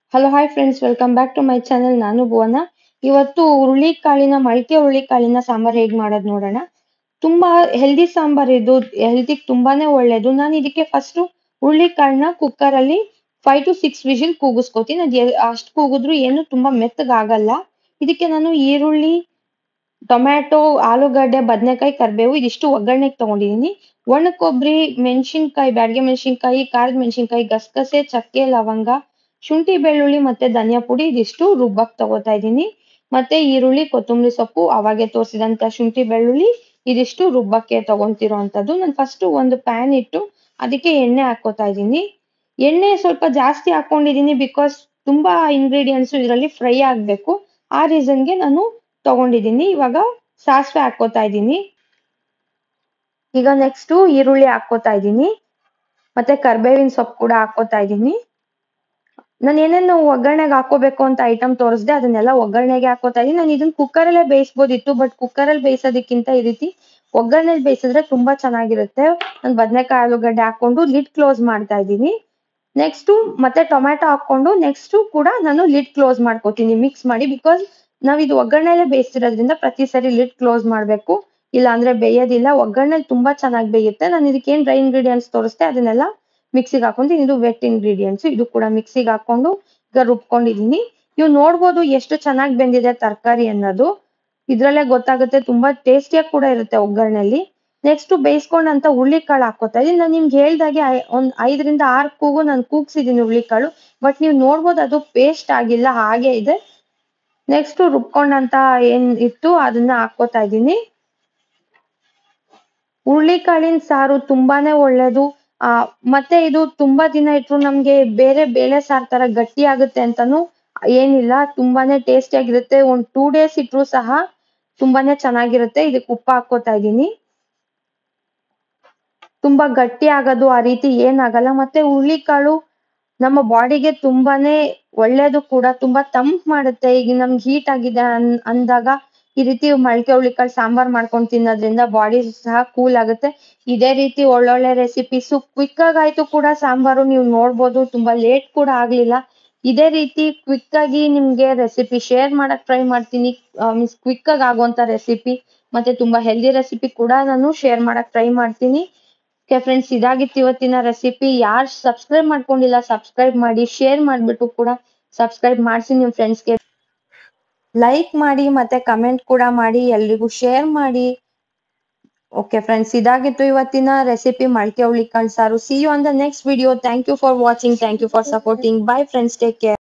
hello hi friends welcome back to my channel ನಾನು ಭುವನ ಇವತ್ತು ಹುರುಳಿಕಾಳಿನ ಮೊಳಕೆ ಹುರುಳಿಕಾಳಿನ ಸಾಂಬಾರ್ ಹೇಗ್ ಮಾಡೋದು ನೋಡೋಣ ತುಂಬಾ ಹೆಲ್ದಿ ಸಾಂಬಾರ್ ಇದು ಹೆಲ್ದಿಗೆ ತುಂಬಾನೇ ಒಳ್ಳೇದು ನಾನು ಇದಕ್ಕೆ ಫಸ್ಟ್ ಹುರುಳಿಕಾಳನ್ನ ಕುಕ್ಕರ್ ಅಲ್ಲಿ ಫೈವ್ ಟು ಸಿಕ್ಸ್ ವಿಜಿಲ್ ಕೂಗಿಸ್ಕೊತೀನಿ ಅದ್ ಅಷ್ಟು ಕೂಗಿದ್ರು ಏನು ತುಂಬಾ ಮೆತ್ತಗಾಗಲ್ಲ ಇದಕ್ಕೆ ನಾನು ಈರುಳ್ಳಿ ಟೊಮ್ಯಾಟೊ ಆಲೂಗಡ್ಡೆ ಬದನೆಕಾಯಿ ಕರಿಬೇವು ಇದಿಷ್ಟು ಒಗ್ಗರಣೆಗೆ ತಗೊಂಡಿದೀನಿ ಒಣ ಕೊಬ್ಬರಿ ಮೆಣಸಿನಕಾಯಿ ಬ್ಯಾಡಗೆ ಮೆಣಸಿನಕಾಯಿ ಖಾರದ ಮೆಣಸಿನಕಾಯಿ ಗಸಗಸೆ ಚಕ್ಕೆ ಲವಂಗ ಶುಂಠಿ ಬೆಳ್ಳುಳ್ಳಿ ಮತ್ತೆ ಧನಿಯಾ ಪುಡಿ ಇದಿಷ್ಟು ರುಬ್ಬಕ್ ತಗೋತಾ ಇದ್ದೀನಿ ಮತ್ತೆ ಈರುಳ್ಳಿ ಕೊತ್ತಂಬರಿ ಸೊಪ್ಪು ಅವಾಗೆ ತೋರಿಸಿದಂತ ಶುಂಠಿ ಬೆಳ್ಳುಳ್ಳಿ ಇದಿಷ್ಟು ರುಬ್ಬಕ್ಕೆ ತಗೊಂತಿರೋಂಥದ್ದು ನಾನು ಫಸ್ಟ್ ಒಂದು ಪ್ಯಾನ್ ಇಟ್ಟು ಅದಕ್ಕೆ ಎಣ್ಣೆ ಹಾಕೋತಾ ಇದ್ದೀನಿ ಎಣ್ಣೆ ಸ್ವಲ್ಪ ಜಾಸ್ತಿ ಹಾಕೊಂಡಿದೀನಿ ಬಿಕಾಸ್ ತುಂಬಾ ಇಂಗ್ರೀಡಿಯೆಂಟ್ಸ್ ಇದರಲ್ಲಿ ಫ್ರೈ ಆಗ್ಬೇಕು ಆ ರೀಸನ್ಗೆ ನಾನು ತಗೊಂಡಿದೀನಿ ಇವಾಗ ಸಾಸಿವೆ ಹಾಕೋತಾ ಇದ್ದೀನಿ ಈಗ ನೆಕ್ಸ್ಟ್ ಈರುಳ್ಳಿ ಹಾಕೋತಾ ಇದ್ದೀನಿ ಮತ್ತೆ ಕರ್ಬೇವಿನ ಸೊಪ್ಪು ಕೂಡ ಹಾಕೋತಾ ಇದ್ದೀನಿ ನಾನು ಏನೇನು ಒಗ್ಗರಣೆಗೆ ಹಾಕೋಬೇಕು ಅಂತ ಐಟಮ್ ತೋರಿಸ್ದೆ ಅದನ್ನೆಲ್ಲ ಒಗ್ಗರಣೆಗೆ ಹಾಕೋತಾ ಇದೀನಿ ನಾನು ಇದನ್ನ ಕುಕ್ಕರ್ ಅಲ್ಲೇ ಬೇಯಿಸ್ಬೋದಿತ್ತು ಬಟ್ ಕುಕ್ಕರ್ ಅಲ್ಲಿ ಬೇಯಿಸೋದಕ್ಕಿಂತ ಈ ರೀತಿ ಒಗ್ಗರಣೆಲಿ ಬೇಯಿಸಿದ್ರೆ ತುಂಬಾ ಚೆನ್ನಾಗಿರುತ್ತೆ ನಾನು ಬದನೆಕಾಯಿ ಆಲೂಗಡ್ಡೆ ಹಾಕೊಂಡು ಲಿಡ್ ಕ್ಲೋಸ್ ಮಾಡ್ತಾ ಇದ್ದೀನಿ ನೆಕ್ಸ್ಟ್ ಮತ್ತೆ ಟೊಮ್ಯಾಟೊ ಹಾಕೊಂಡು ನೆಕ್ಸ್ಟ್ ಕೂಡ ನಾನು ಲಿಡ್ ಕ್ಲೋಸ್ ಮಾಡ್ಕೋತೀನಿ ಮಿಕ್ಸ್ ಮಾಡಿ ಬಿಕಾಸ್ ನಾವ್ ಇದು ಒಗ್ಗರಣೆಲೆ ಬೇಯಿಸ್ತಿರೋದ್ರಿಂದ ಪ್ರತಿ ಸರಿ ಲಿಡ್ ಕ್ಲೋಸ್ ಮಾಡ್ಬೇಕು ಇಲ್ಲ ಅಂದ್ರೆ ಬೇಯೋದಿಲ್ಲ ಒಗ್ಗರಣೆಲಿ ತುಂಬಾ ಚೆನ್ನಾಗಿ ಬೇಯುತ್ತೆ ನಾನು ಇದಕ್ಕೆ ಏನ್ ಡ್ರೈ ಇಂಗ್ರೀಡಿಯೆಂಟ್ಸ್ ತೋರಿಸ್ತೆ ಅದನ್ನೆಲ್ಲ ಮಿಕ್ಸಿಗೆ ಹಾಕೊಂತೀನಿ ಇದು ವೆಟ್ ಇಂಗ್ರೀಡಿಯೆಂಟ್ಸ್ ಇದು ಕೂಡ ಮಿಕ್ಸಿಗೆ ಹಾಕೊಂಡು ಈಗ ರುಬ್ಕೊಂಡಿದೀನಿ ನೀವು ನೋಡ್ಬೋದು ಎಷ್ಟು ಚೆನ್ನಾಗಿ ಬೆಂದಿದೆ ತರಕಾರಿ ಅನ್ನೋದು ಇದ್ರಲ್ಲೇ ಗೊತ್ತಾಗುತ್ತೆ ತುಂಬಾ ಟೇಸ್ಟಿಯಾಗಿ ಕೂಡ ಇರುತ್ತೆ ಒಗ್ಗರಣೆಲಿ ನೆಕ್ಸ್ಟ್ ಬೇಯಿಸ್ಕೊಂಡಂತ ಹುರುಳಿಕಾಳು ಹಾಕೋತಾ ಇದೀನಿ ನಾನು ನಿಮ್ಗೆ ಹೇಳ್ದಾಗೆ ಒಂದ್ ಐದರಿಂದ ಆರು ಕೂಗು ನಾನು ಕೂಗ್ಸಿದೀನಿ ಹುರುಳಿಕಾಳು ಬಟ್ ನೀವು ನೋಡ್ಬೋದು ಅದು ಪೇಸ್ಟ್ ಆಗಿಲ್ಲ ಹಾಗೆ ಇದೆ ನೆಕ್ಸ್ಟ್ ರುಬ್ಕೊಂಡಂತ ಏನ್ ಇತ್ತು ಅದನ್ನ ಹಾಕೋತಾ ಇದ್ದೀನಿ ಹುರುಳಿಕಾಳಿನ ಸಾರು ತುಂಬಾನೇ ಒಳ್ಳೇದು ಆ ಮತ್ತೆ ಇದು ತುಂಬಾ ದಿನ ಇಟ್ರು ನಮ್ಗೆ ಬೇರೆ ಬೇಳೆ ಸಾರ್ ತರ ಗಟ್ಟಿ ಆಗುತ್ತೆ ಅಂತಾನು ಏನಿಲ್ಲ ತುಂಬಾನೇ ಟೇಸ್ಟಿ ಆಗಿರುತ್ತೆ ಒಂದ್ ಟೂ ಡೇಸ್ ಇಟ್ರು ಸಹ ತುಂಬಾನೇ ಚೆನ್ನಾಗಿರುತ್ತೆ ಇದಕ್ಕೆ ಉಪ್ಪು ಹಾಕೋತಾ ಇದ್ದೀನಿ ತುಂಬಾ ಗಟ್ಟಿ ಆಗೋದು ಆ ರೀತಿ ಏನಾಗಲ್ಲ ಮತ್ತೆ ಹುರುಳಿಕಾಳು ನಮ್ಮ ಬಾಡಿಗೆ ತುಂಬಾನೇ ಒಳ್ಳೇದು ಕೂಡ ತುಂಬಾ ತಂಪ್ ಮಾಡುತ್ತೆ ಈಗ ನಮ್ಗೆ ಹೀಟ್ ಆಗಿದೆ ಅನ್ ಅಂದಾಗ ಈ ರೀತಿ ಮೊಳಕೆ ಹುರುಳಿಕಾಳು ಸಾಂಬಾರ್ ಮಾಡ್ಕೊಂಡು ತಿನ್ನೋದ್ರಿಂದ ಬಾಡಿ ಸಹ ಕೂಲ್ ಆಗುತ್ತೆ ಇದೇ ರೀತಿ ಒಳ್ಳೊಳ್ಳೆ ರೆಸಿಪೀಸು ಕ್ವಿಕ್ ಆಗಿ ಆಯ್ತು ಕೂಡ ಸಾಂಬಾರು ನೀವು ನೋಡ್ಬೋದು ತುಂಬಾ ಲೇಟ್ ಕೂಡ ಆಗ್ಲಿಲ್ಲ ಇದೇ ರೀತಿ ಕ್ವಿಕ್ ಆಗಿ ನಿಮ್ಗೆ ರೆಸಿಪಿ ಶೇರ್ ಮಾಡಕ್ ಟ್ರೈ ಮಾಡ್ತೀನಿ ಮೀನ್ಸ್ ಕ್ವಿಕ್ ಆಗಿ ಆಗುವಂತ ರೆಸಿಪಿ ಮತ್ತೆ ತುಂಬಾ ಹೆಲ್ದಿ ರೆಸಿಪಿ ಕೂಡ ನಾನು ಶೇರ್ ಮಾಡಕ್ ಟ್ರೈ ಮಾಡ್ತೀನಿ ಓಕೆ ಫ್ರೆಂಡ್ಸ್ ಇದಾಗಿತ್ತು ಇವತ್ತಿನ ರೆಸಿಪಿ ಯಾರು ಸಬ್ಸ್ಕ್ರೈಬ್ ಮಾಡ್ಕೊಂಡಿಲ್ಲ ಸಬ್ಸ್ಕ್ರೈಬ್ ಮಾಡಿ ಶೇರ್ ಮಾಡ್ಬಿಟ್ಟು ಕೂಡ ಸಬ್ಸ್ಕ್ರೈಬ್ ಮಾಡಿಸಿ ನಿಮ್ ಫ್ರೆಂಡ್ಸ್ಗೆ ಲೈಕ್ ಮಾಡಿ ಮತ್ತೆ ಕಮೆಂಟ್ ಕೂಡ ಮಾಡಿ ಎಲ್ರಿಗೂ ಶೇರ್ ಮಾಡಿ ಓಕೆ ಫ್ರೆಂಡ್ಸ್ ಇದಾಗಿತ್ತು ಇವತ್ತಿನ ರೆಸಿಪಿ ಮೊಳಕೆ ಹುರುಳಿಕಾಳು ಸಾರು see you on the next video thank you for watching thank you for supporting bye friends take care